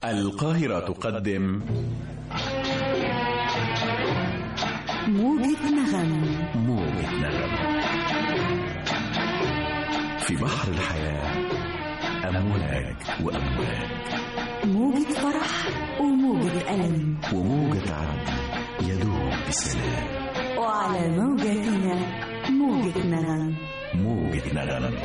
القاهرة تقدم موجة نغم موجة نغم في بحر الحياة أمواج وأمواج موجة فرح وموجة ألم وموجة عدل يدوب بسلام وعلى موجتنا موجة نغم موجة نغم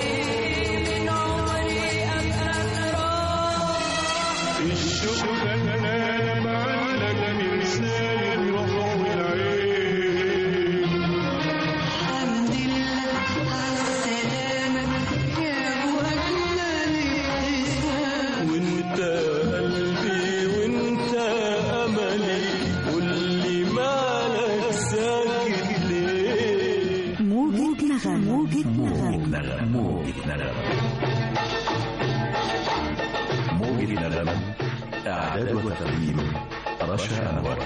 الشوق انا معلق من لساني روح والعين الحمد لله على السلامة يا وجنا الابتسام وانت قلبي وانت املي واللي مالك ساكت ليه موجة نغم موجة موجة نغم نغم موجة نغم موجة نغم إعداد وتقديم رشا أنور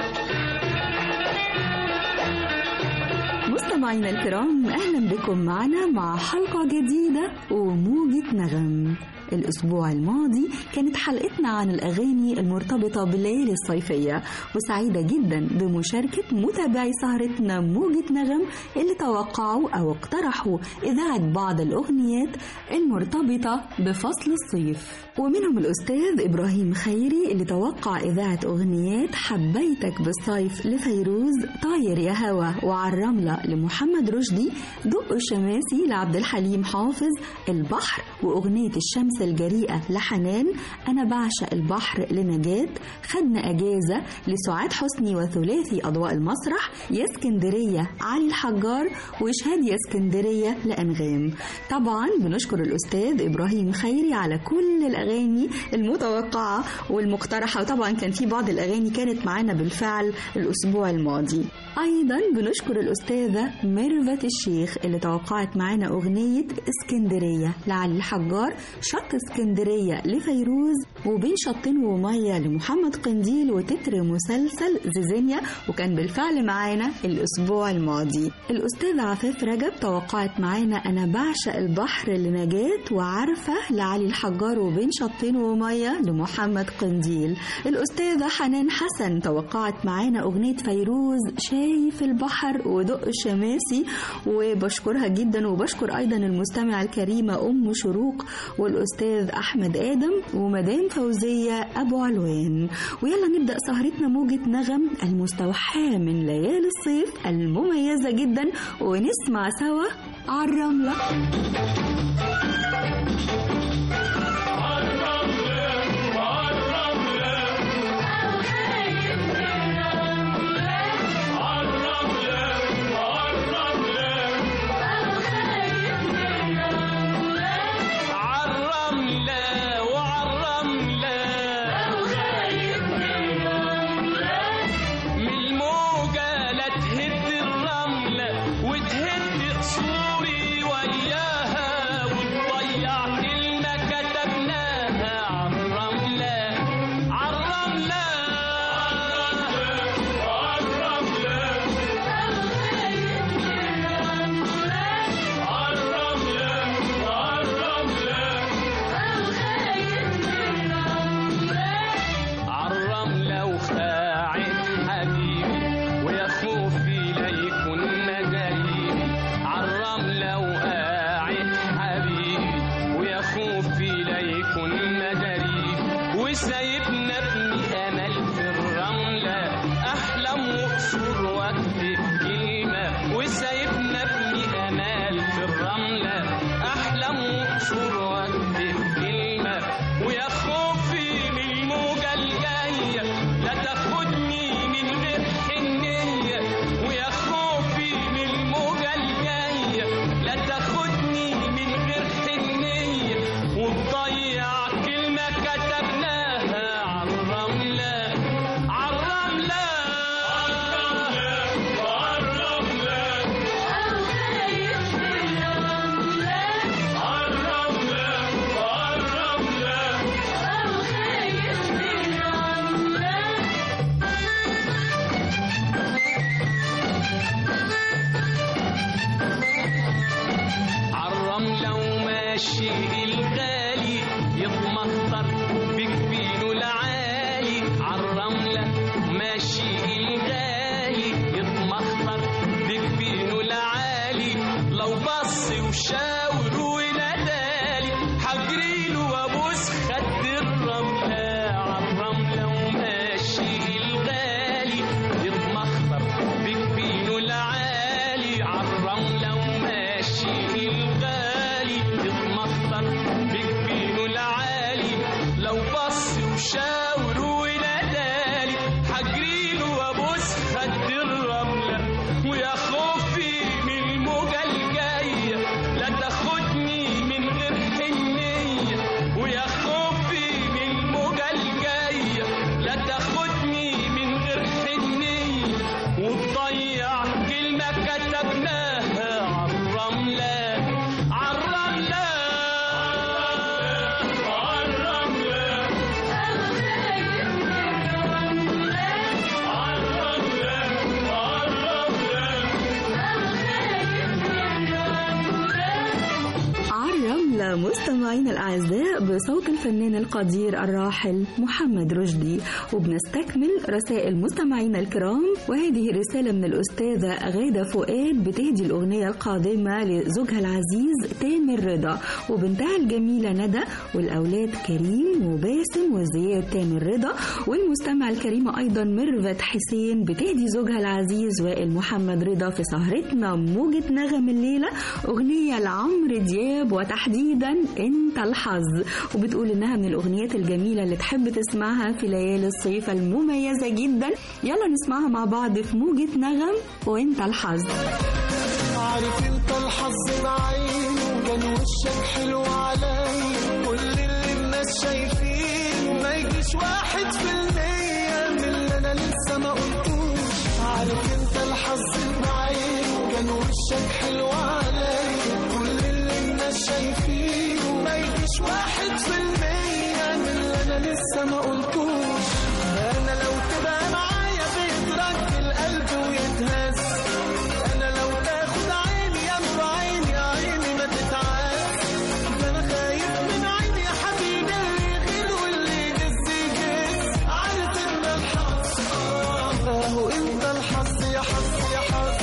مستمعينا الكرام أهلا بكم معنا مع حلقة جديدة وموجة نغم الأسبوع الماضي كانت حلقتنا عن الأغاني المرتبطة بالليالي الصيفية وسعيدة جدا بمشاركة متابعي سهرتنا موجة نغم اللي توقعوا أو اقترحوا إذاعة بعض الأغنيات المرتبطة بفصل الصيف ومنهم الأستاذ إبراهيم خيري اللي توقع إذاعة أغنيات حبيتك بالصيف لفيروز طاير يا هوا وعلى الرملة لمحمد رشدي دق الشماسي لعبد الحليم حافظ البحر وأغنية الشمس الجريئة لحنان أنا بعشق البحر لنجاة خدنا أجازة لسعاد حسني وثلاثي أضواء المسرح يا اسكندرية علي الحجار وإشهاد يا اسكندرية لأنغام طبعا بنشكر الأستاذ إبراهيم خيري على كل الأغاني المتوقعة والمقترحة وطبعا كان في بعض الأغاني كانت معانا بالفعل الأسبوع الماضي أيضا بنشكر الأستاذة ميرفت الشيخ اللي توقعت معانا أغنية اسكندرية لعلي الحجار شط اسكندرية لفيروز وبين شطين ومية لمحمد قنديل وتتر مسلسل زيزينيا وكان بالفعل معانا الأسبوع الماضي الأستاذة عفاف رجب توقعت معانا أنا بعشق البحر لنجاة وعارفة لعلي الحجار وبين شطين ومية لمحمد قنديل الأستاذة حنان حسن توقعت معانا أغنية فيروز شايف البحر ودق الشماسي وبشكرها جدا وبشكر أيضا المستمعة الكريمة أم شروق والأستاذ أحمد آدم ومدام فوزية أبو علوان ويلا نبدأ سهرتنا موجة نغم المستوحاة من ليالي الصيف المميزة جدا ونسمع سوا على الرملة عالرملة وعالرملة من الموجة لا تهد الرملة وتهد قصوري وياها وتضيع كلمة كتبناها عالرملة عالرملة عالرملة عالرملة وخاعد حبيبي ويا خوفي ليكون قريبي عالرملة وقاعد حبيبي ويا خوفي ليكون قريبي وسايبنا ابني امل في الرملة احلم واقصر واكتب كلمة وسايبنا ابني امل في الرملة احلم واقصر واكتب كلمة ويا خوفي من الموجة الجاية لا تاخدني من غير حنية ويا خوفي من الموجة الجاية لا تاخدني من غير حنية وتضيع كلمة كتبناها عالرملة وشاور ونادالي حجريله وابوس خد الرملة ويا خوفي من الموجة الجاية لا تاخدني من غير حنية ويا خوفي من الموجة الجاية لا تاخدني من غير حنية وتضيع كلمة كتبناها عالرملة عالرملة عالرملة عالرملة مستمعينا الأعزاء بصوت الفنان القدير الراحل محمد رشدي وبنستكمل رسائل مستمعينا الكرام وهذه رسالة من الأستاذة غادة فؤاد بتهدي الأغنية القادمة لزوجها العزيز تامر رضا وبنتها الجميلة ندى والأولاد كريم وباسم وزياد تامر رضا والمستمع الكريمة أيضا ميرفت حسين بتهدي زوجها العزيز وائل محمد رضا في سهرتنا موجة نغم الليلة أغنية لعمرو دياب وتحديدا انت الحظ وبتقول انها من الاغنيات الجميله اللي تحب تسمعها في ليالي الصيف المميزه جدا يلا نسمعها مع بعض في موجة نغم وانت الحظ عارف انت الحظ معين كان وشك حلو عليا كل اللي الناس شايفين ما يجيش واحد في المية من اللي انا لسه ما قلتوش عارف انت الحظ معين كان وشك حلو عليا كل اللي الناس شايفين ما يجيش واحد في المية من اللي انا لسه ما قلتوش انا لو تبقى معايا بيترك القلب ويتهز انا لو تاخد عيني يا نور عيني عيني ما تتعاس ده انا خايف من عيني يا حبيبي اللي يغير واللي يجز يجز عارف ان الحظ آه، اهو انت الحظ يا حظ يا حظ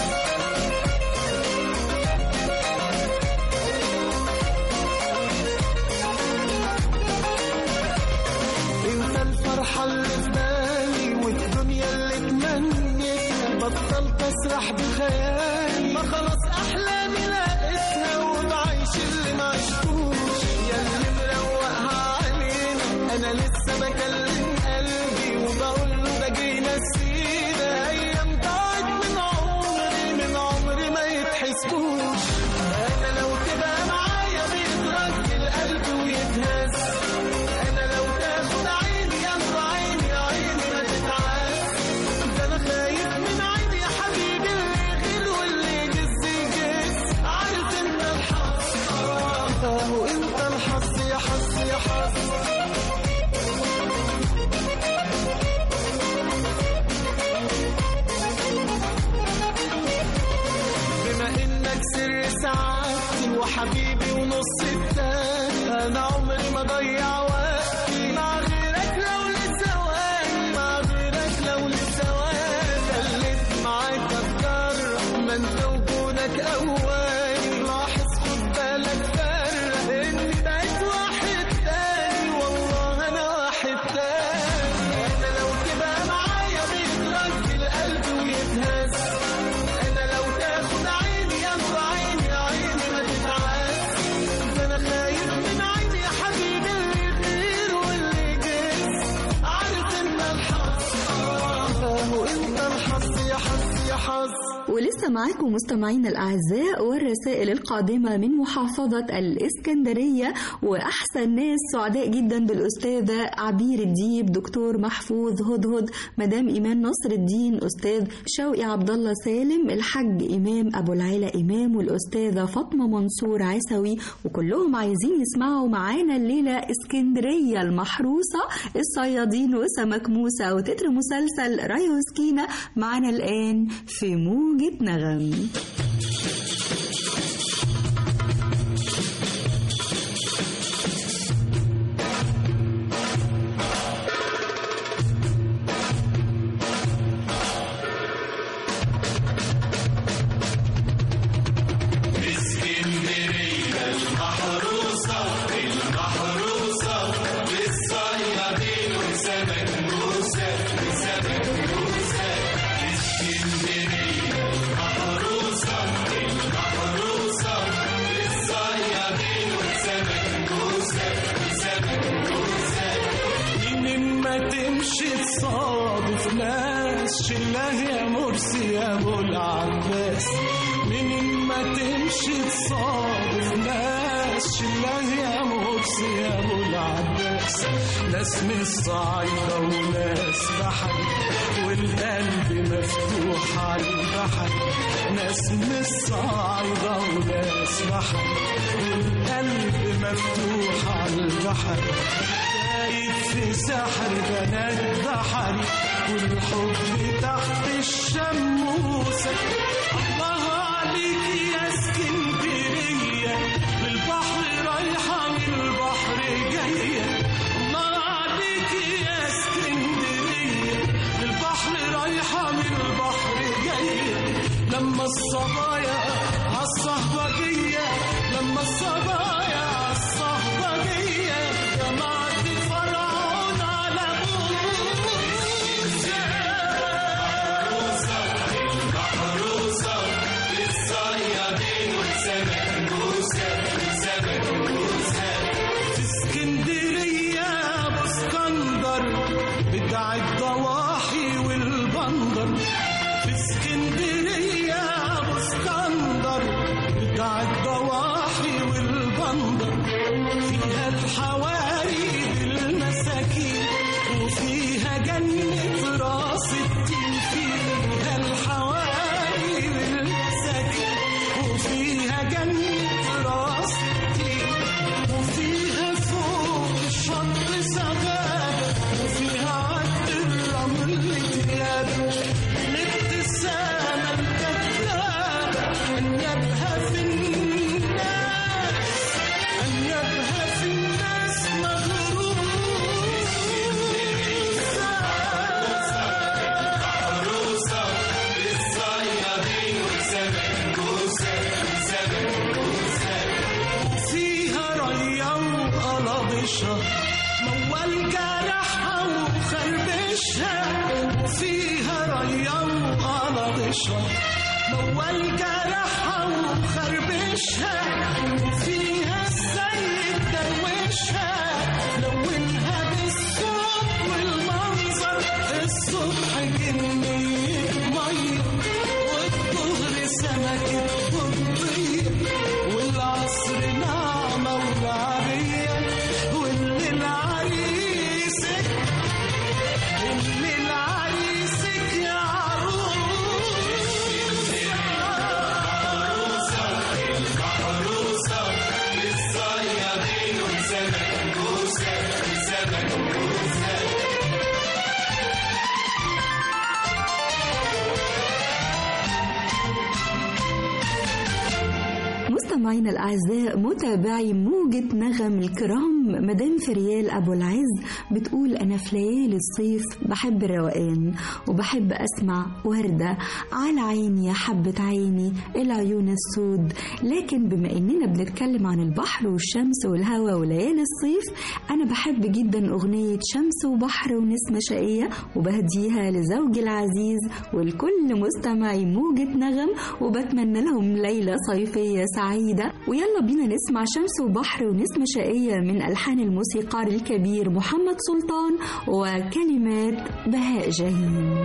انت الفرحة اللي في بالي والدنيا اللي تمنيتها بطلت اسرح بخيالي ما خلاص احلامي لقيتها وبعيش اللي ما عشتوش يا اللي مروقها علينا انا لسه بكلم قلبي وبقول له ده جينا سينا ايام ضاعت من عمري من عمري ما يتحسبوش انا لو تبقى معايا بيترك القلب ويتهز انا لو تاخد عيني يا نور عيني عيني ما تتعاس ده انا خايف من عيني يا حبيبي اللي يغير واللي يجز يجز عارف انت الحظ آه، اهو انت الحظ يا حظ يا حظ بما انك سر سعادتي وحبيبي ونص التاني انا عمري ما ضيع وقتي مع غيرك لو لثواني مع غيرك لو لثواني خليت معاك اتجرح ما انت وجودك اواني لاحظ خد بالك فرق اني بقيت واحد تاني والله انا واحد تاني انا لو تبقى معايا بيترك القلب ويتهز انا لو تاخد عيني يا نور عيني عيني ما تتعاس ده انا خايف من عيني يا حبيبي اللي يغير واللي يجز عارف انت الحظ آه، اهو انت الحظ يا حظ يا حظ ولسه معاكم مستمعينا الأعزاء والرسائل القادمة من محافظة الإسكندرية وأحسن ناس سعداء جدا بالأستاذة عبير الديب دكتور محفوظ هدهد مدام إيمان نصر الدين أستاذ شوقي عبد الله سالم الحاج إمام أبو العلا إمام والأستاذة فاطمة منصور عسوي وكلهم عايزين يسمعوا معانا الليلة اسكندرية المحروسة الصيادين وسمك موسى وتتر مسلسل ريا وسكينة معانا الآن في موجة نغم اسكندرية المحروسة ما تمشي تصادف ناس شله يا مرسي يا ابو العباس منين ما تمشي تصادف ناس شله يا مرسي يا ابو العباس ناس من الصعيدة وناس بحر والقلب مفتوح على البحر ناس من الصعيدة وناس بحر والقلب مفتوح على البحر دايب في سحر بنات بحري والحب تحت الشموسة الله عليك يا اسكندرية بالبحر رايحة من البحر جاية الله عليك يا اسكندرية بالبحر رايحة من البحر جاية لما الصبايا عالصهبجية لما الصبايا عالصهبجية جمعت فرعون على موسى في اسكندرية أبو اسكندر بتاع الضواحي والبندر في اسكندرية أبو اسكندر بتاع الضواحي والبندر فيها الحواري بالمساكين وفيها جنة راس التين فيها الحواري بالمساكين وفيها جنة راس التين وفيها فوق الشط سغابة وفيها عد الرمل تياب الابتسامة الكذابة أنيابها في الناس أنيابها في الناس فيها ريا وقلبشة موال جرحها وخربشها وفيها ريا وقلبشة موال جرحها وخربشها وفيها السيد دروشها لونها بالصوت والمنظر الصبح جنية مية والظهر سمكة بطية والعصر نعمة ولعبية والليل عريسك الليل عريسك يا مستمعينا الأعزاء متابعي موجة نغم الكرام مدام فريال أبو العز بتقول أنا في ليالي الصيف بحب الروقان وبحب أسمع وردة على عيني يا حبة عيني العيون السود لكن بما إننا بنتكلم عن البحر والشمس والهواء وليالي الصيف أنا بحب جدا أغنية شمس وبحر ونسمة شقية وبهديها لزوجي العزيز ولكل مستمعي موجة نغم وبتمنى لهم ليلة صيفية سعيدة ويلا بينا نسمع شمس وبحر ونسمة شقية من ألحان الموسيقار الكبير محمد سلطان وكلمات بهاء جاهين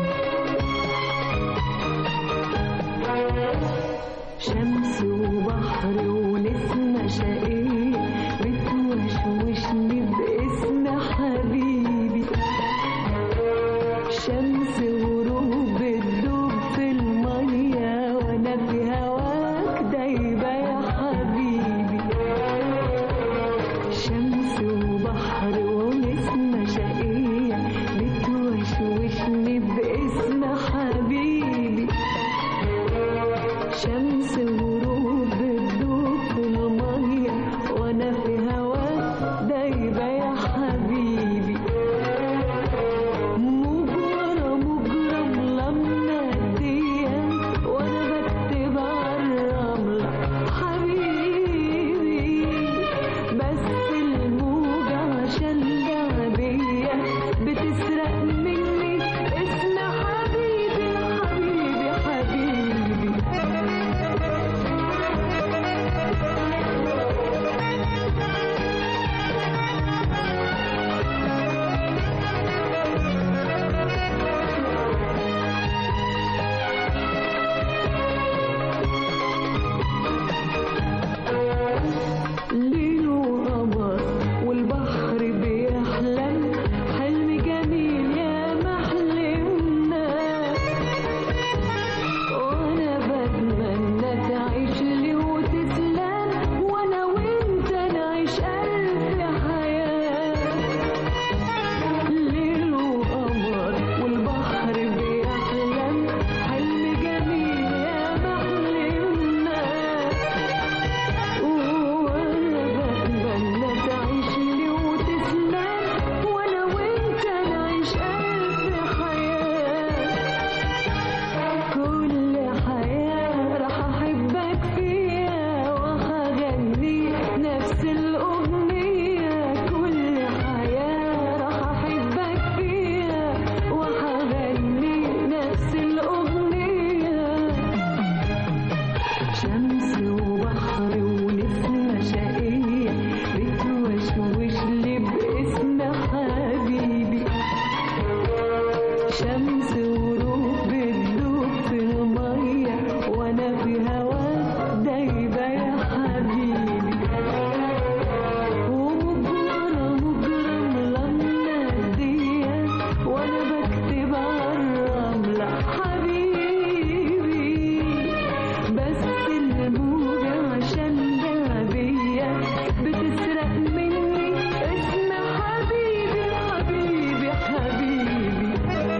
شمس وبحر ونسمة شقية بتوشوشني باسم حبيبي شمس وغروب بتدوب في المية وانا في هواك دايبة يا حبيبي شمس وبحر ونسمة شقية بتوشوشني باسم حبيبي شمس وغروب بتدوب في المية شمس وروح بتدوب في المية وانا في هواك دايبة يا حبيبي ومجرة مجرة ملمة الدية وانا بكتب عالرملة حبيبي بس الموجة عشان ذهبية بتسرق مني اسم حبيبي حبيبي حبيبي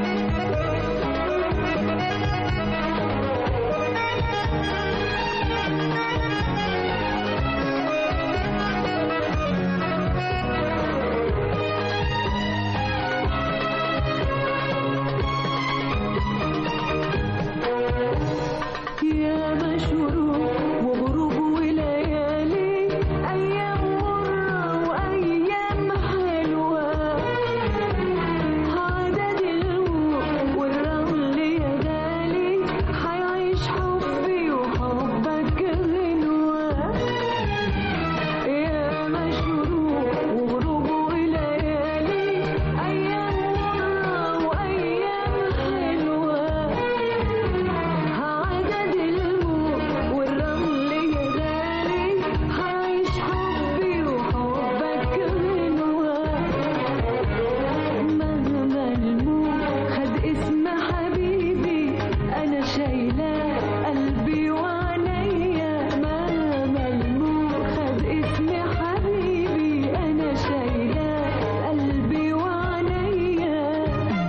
يا مشروق وغروب وليالي أيام مرة وأيام حلوة عدد الموت والرمل يا غالي حيعيش حبي وحبك غنوة يا مشروق وغروب وليالي أيام مرة وأيام حلوة عدد الموت والرمل يا غالي حيعيش حبي وحبك غنوة مهما الموت خد اسم حبيبي أنا شايلاه قلبي وعليا مهما الموت خد اسم حبيبي أنا شايلاه قلبي وعليا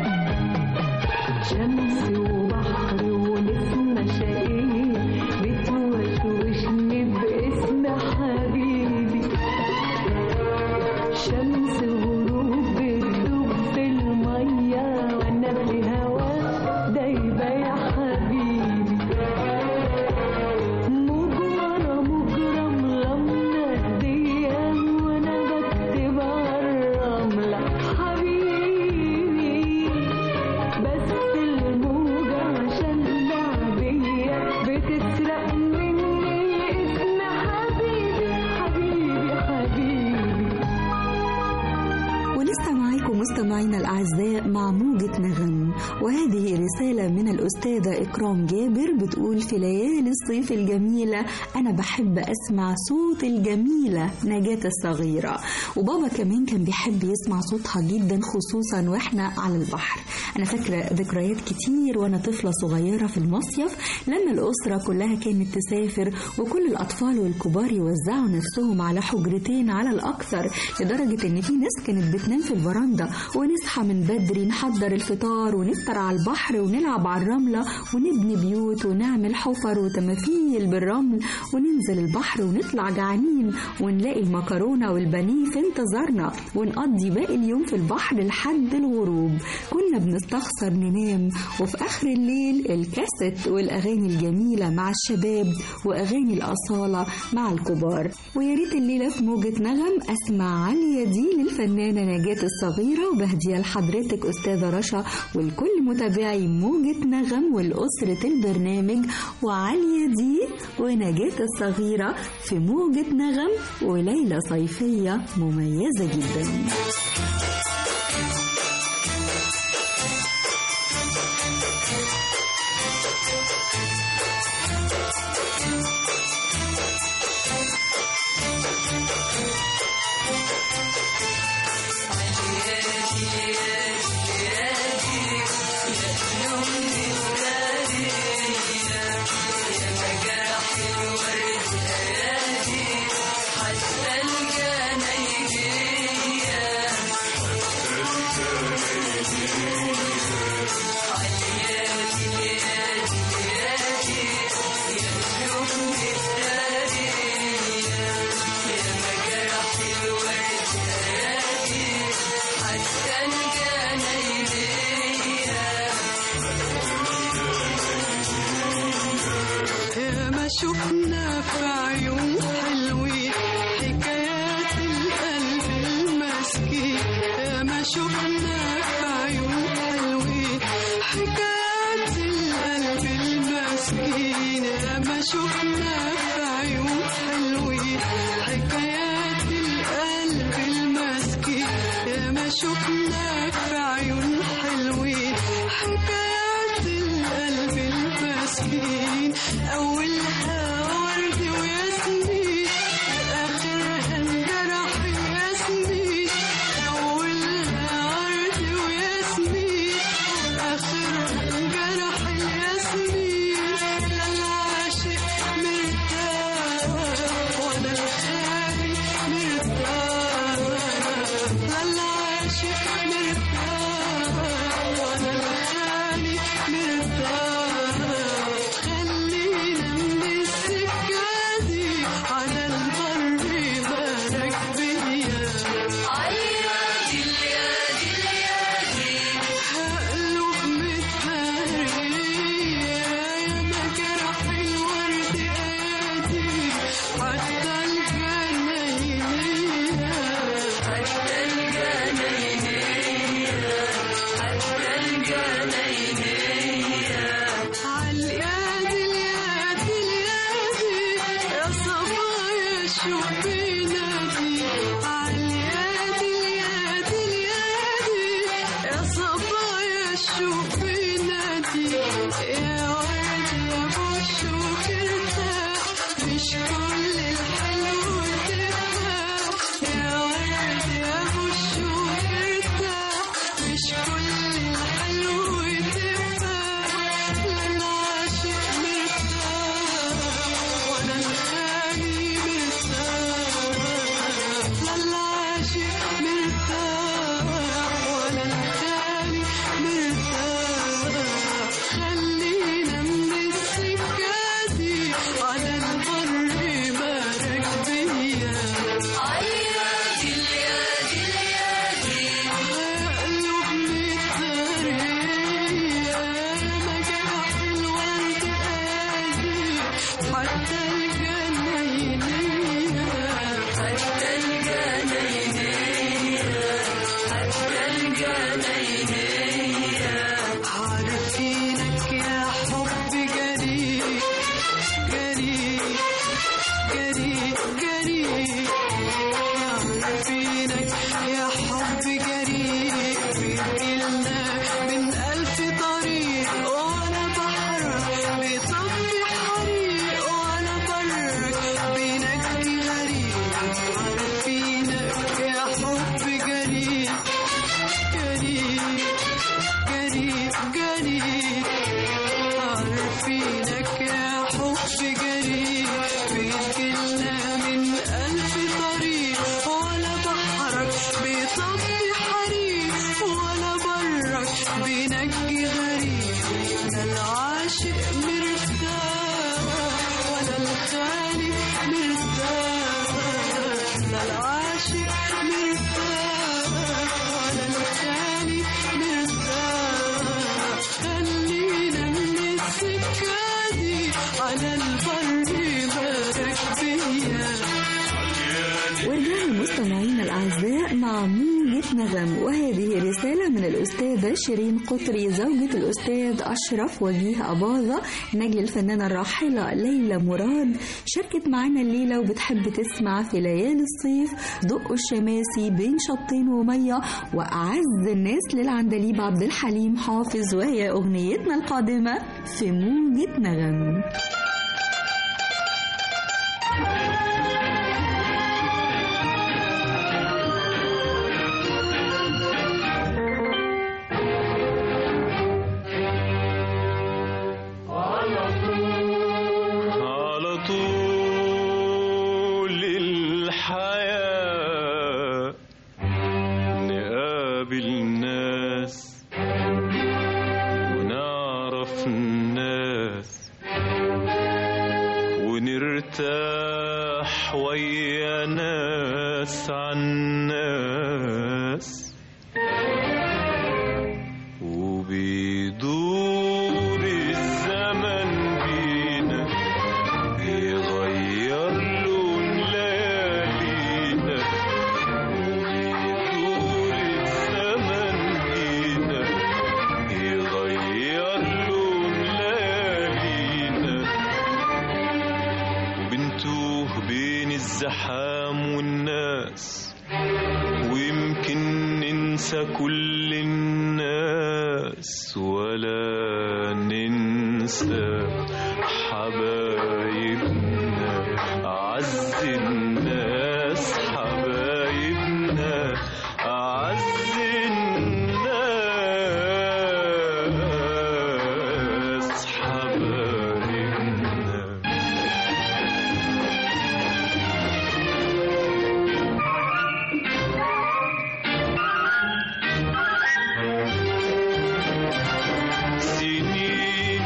شمس وبحر ونسمة شقية بتوشوشني باسم حبيبي شمس وغروب بتدوب في المية وانا في هواك دايبة يا حبيبي مجرة مجرة ملمة ايديا وانا بكتب عالرملة حبيبي بس الموجة عشان لعبية بتسرق مني اسم حبيبي حبيبي حبيبي ولسه معاكم مستمعينا الأعزاء مع موجة نغم وهذه رسالة من الأستاذة إكرام جابر بتقول في ليالي الصيف الجميلة أنا بحب أسمع صوت الجميلة نجاة الصغيرة وبابا كمان كان بيحب يسمع صوتها جدا خصوصا وإحنا على البحر أنا فاكرة ذكريات كتير وأنا طفلة صغيرة في المصيف لما الأسرة كلها كانت تسافر وكل الأطفال والكبار يوزعوا نفسهم على حجرتين على الأكثر لدرجة إن في ناس كانت بتنام في الفرندا ونصحى من بدري نحضر الفطار ونفطر على البحر ونلعب على الرملة ونبني بيوت ونعمل حفر وتماثيل بالرمل وننزل البحر ونطلع جعانين ونلاقي المكرونة والبانيه في انتظارنا ونقضي باقي اليوم في البحر لحد الغروب كنا بنستخسر ننام وفي آخر الليل الكاسيت والأغاني الجميلة مع الشباب وأغاني الأصالة مع الكبار ويا ريت الليلة في موجة نغم أسمع عالية دي للفنانة نجاة الصغيرة وبهديها لحضرتك أستاذة رشا ولكل متابعي موجة نغم والأسرة البرنامج وعالية دي ونجاة الصغيرة في موجة نغم وليلة صيفية مميزة جدا يا ما شفنا في عيون حلوين حكايات القلب المسكين يا ما شفنا في عيون حلوين حكايات القلب المسكين يا ما شفنا في عيون حلوين حكايات القلب المسكين يا ما شفنا في عيون حلوين الشوق بينادي يا ورد يا ابو الشوق ارتاح مش كل الحلو تفاح يا ورد يا ابو الشوق ارتاح مش كل الحلو تفاح لا العاشق مرتاح ولا الخالي مرتاح لا العاشق مرتاح ولا الخالي مرتاح خلينا من السكة دي على البر بارك بيا قلوب متدارية مجارح الورد قاسي حتى الجناينية حتى عارفينك يا حب جريء جريء جريء جريء عارفينك يا حب جريء بيجيلنا من ألف طريق وأنا بحرك بطفي حريق وأنا برك بنجي غريب عارفينك يا حب جريء جريء جريء جريء عارفينك يا حب جريء بيجيلنا من ألف طريق ولا بحرك بيطفي حريق ولا برك بينجي غريب لا العاشق مرتاح ولا الخالي مرتاح لا العاشق مرتاح ولا الخالي مرتاح خلينا من السكة دي على البر بارك بيا ورجعنا مستمعينا الأعزاء مع موجة نغم وهذه رسالة من الأستاذة شيرين قطري زوجة الأستاذ أشرف وجيه أباظة نجل الفنانة الراحلة ليلى مراد شاركت معنا الليلة وبتحب تسمع في ليالي الصيف دق الشماسي بين شطين ومية وأعز الناس للعندليب عبد الحليم حافظ وهي أغنيتنا القادمة في موجة نغم على طول الحياة نقابل ناس ونعرف الناس ونرتاح ويا ناس عن ناس وبيدور الزمن بينا بيغير لون ليالينا وبيدور الزمن بينا بيغير لون ليالينا وبنتوه بين الزحام والناس ويمكن ننسى كل الناس ولا ننسى حبايبنا أعز الناس حبايبنا أعز الناس حبايبنا سنين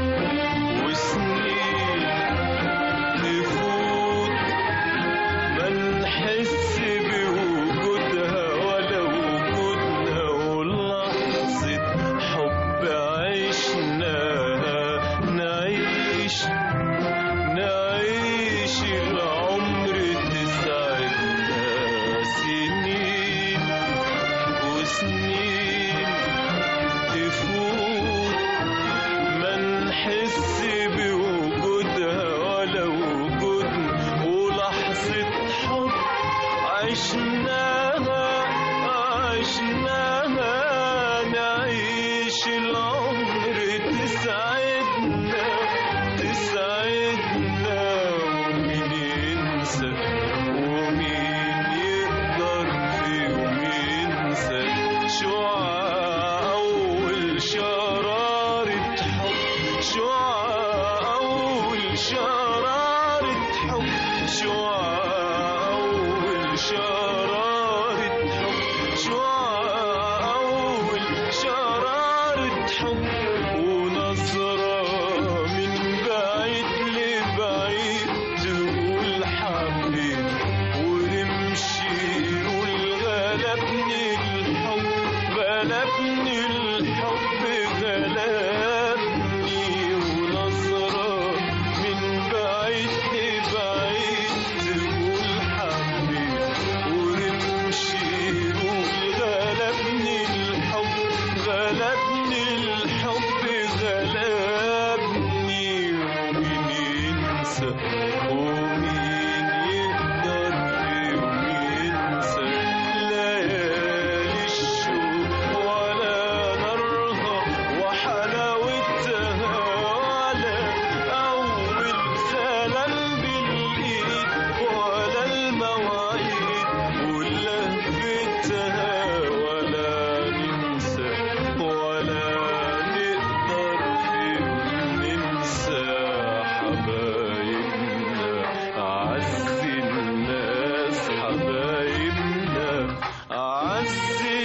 وسنين تفوت ما نحس بوجودها ولا وجودنا ولحظة حب عشناها نعيش نعيش العمر تسعدنا سنين وسنين تفوت ما نحس بوجودها ولا وجودنا ولحظة حب عشناها عشناها نعيش تمشي العمر تسعدنا تسعدنا ومين ينسى ومين يقدر في يوم ينسى شعاع أول شرارة حب شعاع أول شرارة حب شعاع أول شرارة حب شعاع أول شرارة حب ونظرة من بعيد لبعيد تقول حبيب ونمشي نقول غلبني الحب غلبني الحب غلبني ونظرة من بعيد لبعيد تقول حبيب ونمشي نقول غلبني الحب غلبني الحب غلبني ومين ينسى ومين يقدر في يوم ينسى ليالي الشوق ولا نارها وحلاوتها ولا أول سلام بالإيد ولا المواعيد ولهفتها ولا ننسى ولا نقدر في يوم ننسى حبايبنا أعز الناس حبايبنا أعز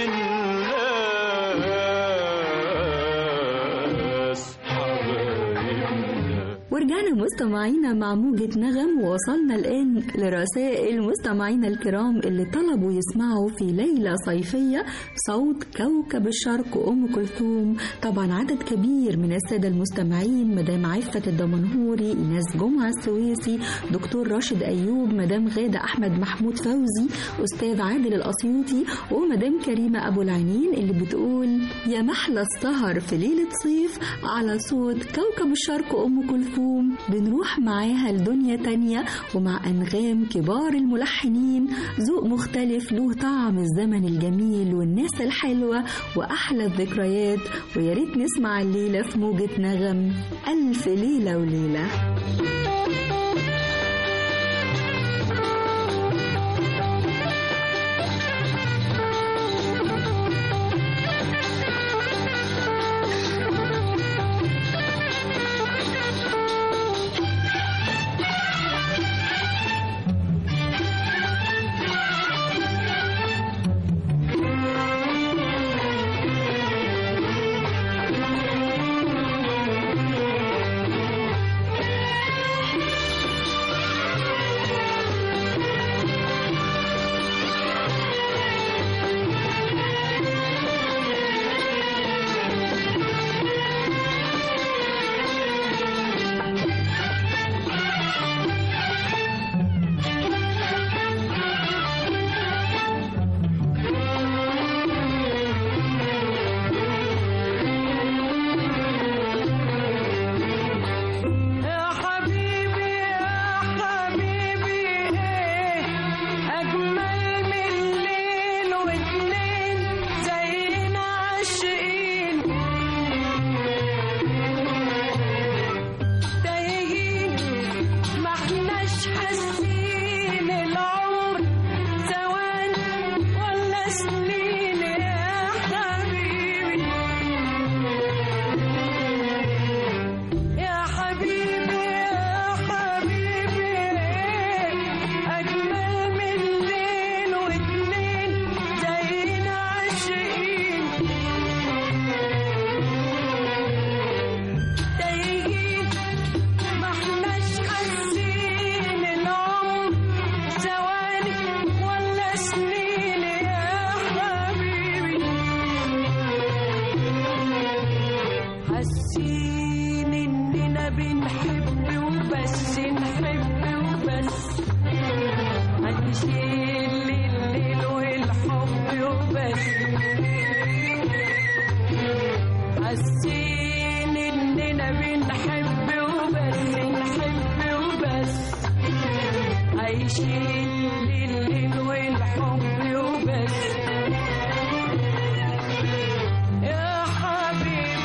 الناس حبايبنا ورجعنا مستمعينا مع موجة نغم ووصلنا الآن لرسائل مستمعينا الكرام اللي طلبوا يسمعوا في ليلة صيفية صوت كوكب الشرق أم كلثوم طبعا عدد كبير من السادة المستمعين مدام عفة الدمنهوري إيناس جمعة السويسي دكتور راشد أيوب مدام غادة أحمد محمود فوزي أستاذ عادل الأسيوطي ومدام كريمة أبو العينين اللي بتقول يا محلى السهر في ليلة صيف على صوت كوكب الشرق أم كلثوم بنروح معاها لدنيا تانية ومع أنغام كبار الملحنين ذوق مختلف له طعم الزمن الجميل والناس الحلوة وأحلى الذكريات ويا ريت نسمع الليلة في موجة نغم ألف ليلة وليلة يا حبيبي يا حبيبي ايه اجمل من ليل واتنين زينا عاشقين تايهين ما احناش حاسين العمر ثواني ولا سنين يا حبيبي يا حبيبي يا حبيبي أجمل من ليل واتنين زينا عاشقين تايهين ما احناش حاسين العمر ثواني ولا سنين يا حبيبي حاسين اننا بنحب وبس نحب وبس هنشيل الليل والحب وبس حاسين اننا بنحب وبس نحب وبس عايشين الليل والحب وبس يا حبيبي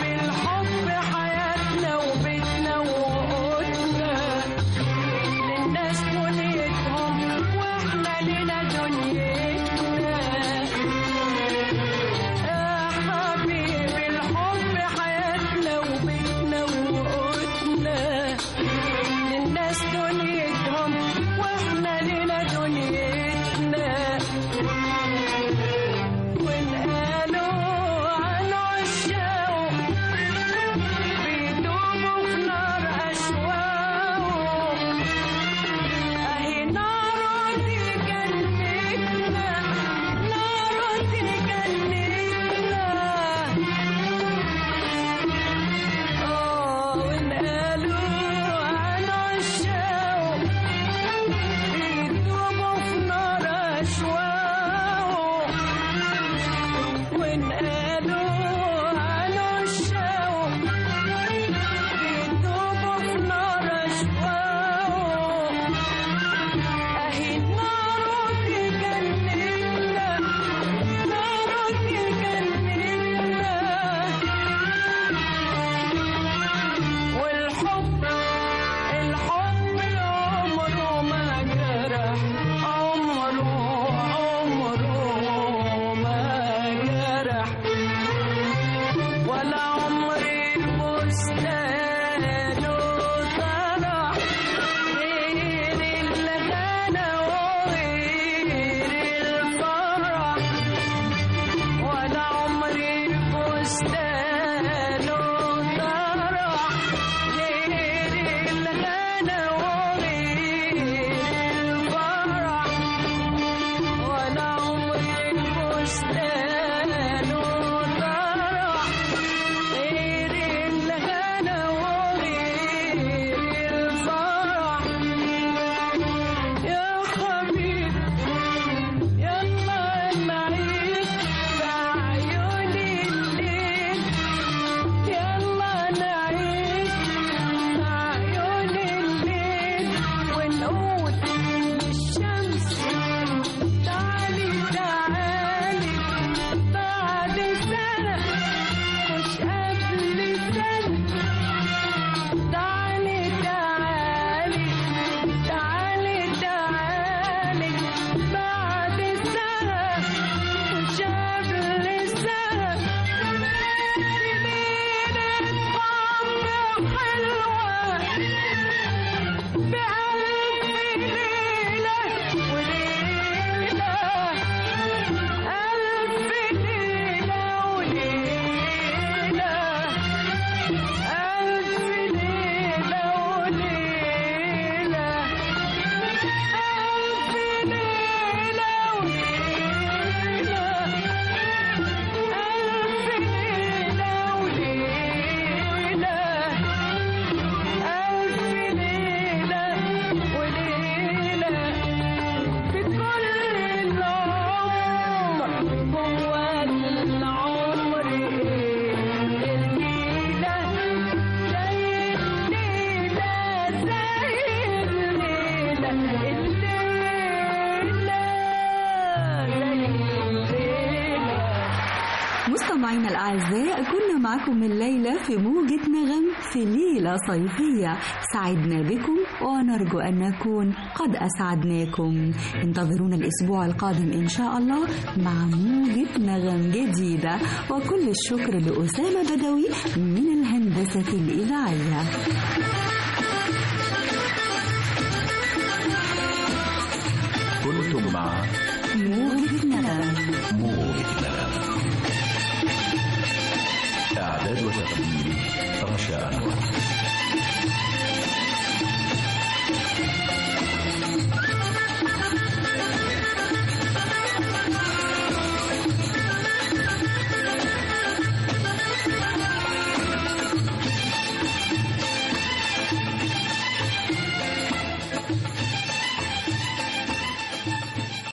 فستان وطرح غير الغنى وغير الفرح ولا عمري فستان وطرح غير الغنى وغير الفرح ولا عمري فستان وطرح غير الغنى وغير الفرح يا حبيبي يلا نعيش بعيون الليل يلا نعيش بعيون الليل ونقول للشمس تعالي تعالي بعد سنة مش قبل سنة تعالي تعالي تعالي تعالي بعد سنة مش قبل سنة ليلة عمر حلوة بألف ليلة وليلة ألف ليلة وليلة ألف ليلة وليلة ألف ليلة وليلة ألف ليلة وليلة ألف ليلة وليلة في كل العمر هو العمر الليلة زي الليلة زي الليلة الليلة زي الليلة مستمعينا الأعزاء كنا معكم الليلة في موجة نغم في ليلة صيفية سعدنا بكم ونرجو أن نكون قد أسعدناكم انتظرونا الأسبوع القادم إن شاء الله مع موجة نغم جديدة وكل الشكر لأسامة بدوي من الهندسة الإذاعية كنتم مع موجة نغم موجة نغم إعداد وتقديم رشا أنور